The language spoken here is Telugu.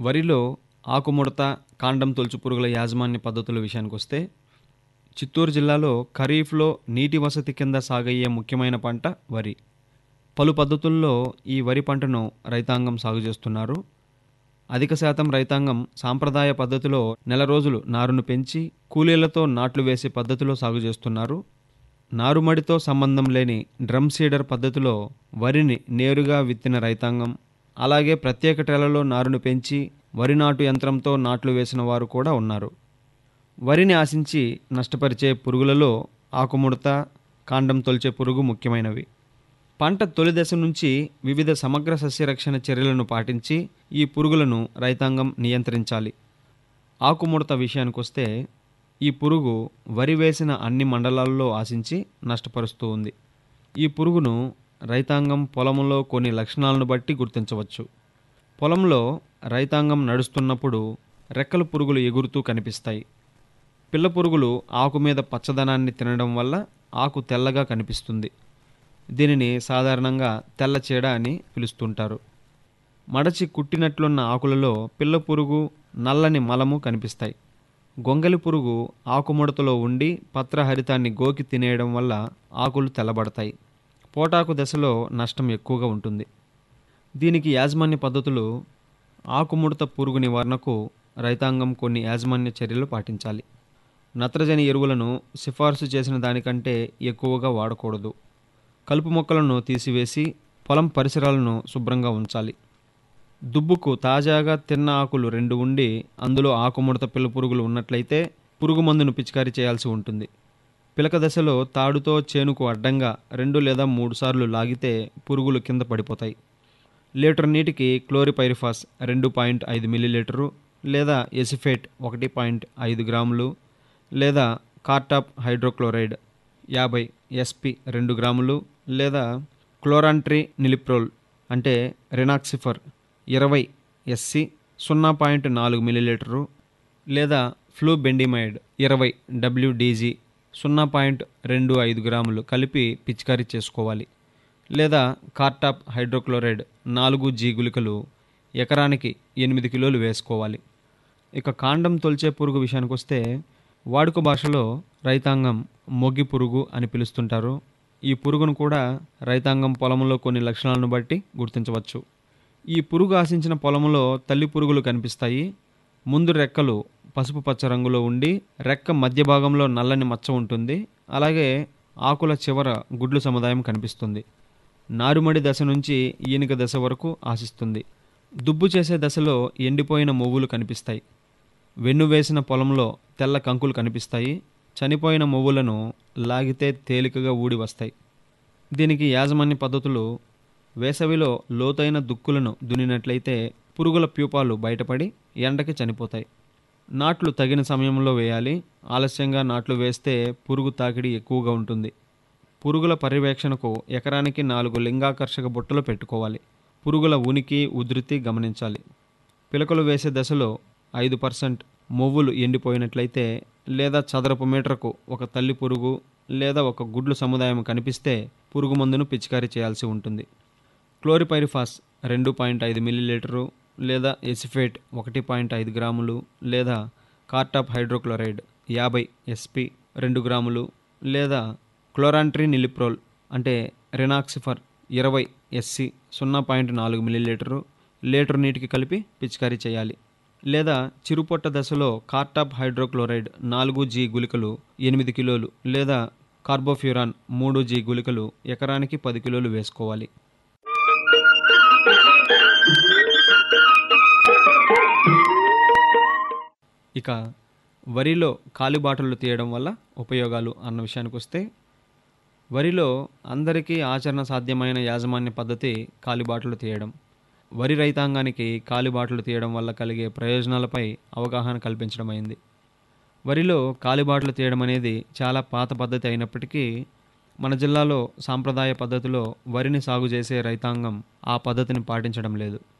వరిలో ఆకుముడత కాండం తొలుచు పురుగుల యాజమాన్య పద్ధతుల విషయానికొస్తే చిత్తూరు జిల్లాలో ఖరీఫ్లో నీటి వసతి కింద సాగయ్యే ముఖ్యమైన పంట వరి పలు పద్ధతుల్లో ఈ వరి పంటను రైతాంగం సాగు చేస్తున్నారు అధిక శాతం రైతాంగం సాంప్రదాయ పద్ధతిలో నెల రోజులు నారును పెంచి కూలీలతో నాట్లు వేసే పద్ధతిలో సాగు చేస్తున్నారు నారుమడితో సంబంధం లేని డ్రమ్ సీడర్ పద్ధతిలో వరిని నేరుగా విత్తిన రైతాంగం అలాగే ప్రత్యేక టెలలో నారును పెంచి వరి నాటు యంత్రంతో నాట్లు వేసిన వారు కూడా ఉన్నారు వరిని ఆశించి నష్టపరిచే పురుగులలో ఆకుముడత కాండం తొలిచే పురుగు ముఖ్యమైనవి పంట తొలి దశ నుంచి వివిధ సమగ్ర సస్యరక్షణ చర్యలను పాటించి ఈ పురుగులను రైతాంగం నియంత్రించాలి ఆకుముడత విషయానికొస్తే ఈ పురుగు వరి వేసిన అన్ని మండలాల్లో ఆశించి నష్టపరుస్తూ ఉంది ఈ పురుగును రైతాంగం పొలంలో కొన్ని లక్షణాలను బట్టి గుర్తించవచ్చు పొలంలో రైతాంగం నడుస్తున్నప్పుడు రెక్కల పురుగులు ఎగురుతూ కనిపిస్తాయి పిల్ల పురుగులు ఆకు మీద పచ్చదనాన్ని తినడం వల్ల ఆకు తెల్లగా కనిపిస్తుంది దీనిని సాధారణంగా తెల్ల చీడ అని పిలుస్తుంటారు మడచి కుట్టినట్లున్న ఆకులలో పిల్ల పురుగు నల్లని మలము కనిపిస్తాయి గొంగలి పురుగు ఆకుముడతలో ఉండి పత్రహరితాన్ని గోకి తినేయడం వల్ల ఆకులు తెల్లబడతాయి పోటాకు దశలో నష్టం ఎక్కువగా ఉంటుంది దీనికి యాజమాన్య పద్ధతులు ఆకుముడత పురుగు నివారణకు రైతాంగం కొన్ని యాజమాన్య చర్యలు పాటించాలి నత్రజని ఎరువులను సిఫార్సు చేసిన దానికంటే ఎక్కువగా వాడకూడదు కలుపు మొక్కలను తీసివేసి పొలం పరిసరాలను శుభ్రంగా ఉంచాలి దుబ్బుకు తాజాగా తిన్న ఆకులు రెండు ఉండి అందులో ఆకుముడత పిల్ల పురుగులు ఉన్నట్లయితే పురుగు మందును పిచికారీ చేయాల్సి ఉంటుంది పిలక దశలో తాడుతో చేనుకు అడ్డంగా రెండు లేదా మూడు సార్లు లాగితే పురుగులు కింద పడిపోతాయి లీటర్ నీటికి క్లోరిపైరిఫాస్ రెండు పాయింట్ ఐదు మిల్లీలీటరు లేదా ఎసిఫేట్ ఒకటి పాయింట్ ఐదు గ్రాములు లేదా కార్టాప్ హైడ్రోక్లోరైడ్ యాభై ఎస్పి రెండు గ్రాములు లేదా క్లోరాంట్రీ నిలిప్రోల్ అంటే రెనాక్సిఫర్ ఇరవై ఎస్సి సున్నా పాయింట్ నాలుగు మిల్లీలీటరు లేదా ఫ్లూబెండిమైడ్ ఇరవై డబ్ల్యూడీజీ సున్నా పాయింట్ రెండు ఐదు గ్రాములు కలిపి పిచికారీ చేసుకోవాలి లేదా కార్టాప్ హైడ్రోక్లోరైడ్ నాలుగు జీ గుళికలు ఎకరానికి ఎనిమిది కిలోలు వేసుకోవాలి ఇక కాండం తొలిచే పురుగు విషయానికి వస్తే వాడుక భాషలో రైతాంగం మొగ్గి పురుగు అని పిలుస్తుంటారు ఈ పురుగును కూడా రైతాంగం పొలంలో కొన్ని లక్షణాలను బట్టి గుర్తించవచ్చు ఈ పురుగు ఆశించిన పొలంలో తల్లి పురుగులు కనిపిస్తాయి ముందు రెక్కలు పసుపు పచ్చ రంగులో ఉండి రెక్క మధ్య భాగంలో నల్లని మచ్చ ఉంటుంది అలాగే ఆకుల చివర గుడ్లు సముదాయం కనిపిస్తుంది నారుమడి దశ నుంచి ఈనిక దశ వరకు ఆశిస్తుంది దుబ్బు చేసే దశలో ఎండిపోయిన మొవ్వులు కనిపిస్తాయి వెన్ను వేసిన పొలంలో తెల్ల కంకులు కనిపిస్తాయి చనిపోయిన మొవ్వులను లాగితే తేలికగా ఊడి వస్తాయి దీనికి యాజమాన్య పద్ధతులు వేసవిలో లోతైన దుక్కులను దున్నినట్లయితే పురుగుల ప్యూపాలు బయటపడి ఎండకి చనిపోతాయి నాట్లు తగిన సమయంలో వేయాలి ఆలస్యంగా నాట్లు వేస్తే పురుగు తాకిడి ఎక్కువగా ఉంటుంది పురుగుల పర్యవేక్షణకు ఎకరానికి నాలుగు లింగాకర్షక బుట్టలు పెట్టుకోవాలి పురుగుల ఉనికి ఉధృతి గమనించాలి పిలకలు వేసే దశలో ఐదు పర్సెంట్ మొవ్వులు ఎండిపోయినట్లయితే లేదా చదరపు మీటర్కు ఒక తల్లి పురుగు లేదా ఒక గుడ్లు సముదాయం కనిపిస్తే పురుగు మందును పిచికారీ చేయాల్సి ఉంటుంది క్లోరిపైరిఫాస్ రెండు పాయింట్ ఐదు మిల్లీలీటరు లేదా ఎసిఫేట్ ఒకటి పాయింట్ ఐదు గ్రాములు లేదా కార్టాప్ హైడ్రోక్లోరైడ్ యాభై ఎస్పి రెండు గ్రాములు లేదా క్లోరాంట్రీ నిలిప్రోల్ అంటే రెనాక్సిఫర్ ఇరవై ఎస్సి సున్నా పాయింట్ నాలుగు మిల్లీలీటరు లీటర్ నీటికి కలిపి పిచికారీ చేయాలి లేదా చిరుపొట్ట దశలో కార్టాప్ హైడ్రోక్లోరైడ్ నాలుగు జీ గుళికలు ఎనిమిది కిలోలు లేదా కార్బోఫ్యూరాన్ మూడు జీ గుళికలు ఎకరానికి పది కిలోలు వేసుకోవాలి ఇక వరిలో కాలిబాటలు తీయడం వల్ల ఉపయోగాలు అన్న విషయానికి వస్తే వరిలో అందరికీ ఆచరణ సాధ్యమైన యాజమాన్య పద్ధతి కాలిబాటలు తీయడం వరి రైతాంగానికి కాలిబాటలు తీయడం వల్ల కలిగే ప్రయోజనాలపై అవగాహన కల్పించడం అయింది వరిలో కాలిబాటలు తీయడం అనేది చాలా పాత పద్ధతి అయినప్పటికీ మన జిల్లాలో సాంప్రదాయ పద్ధతిలో వరిని సాగు చేసే రైతాంగం ఆ పద్ధతిని పాటించడం లేదు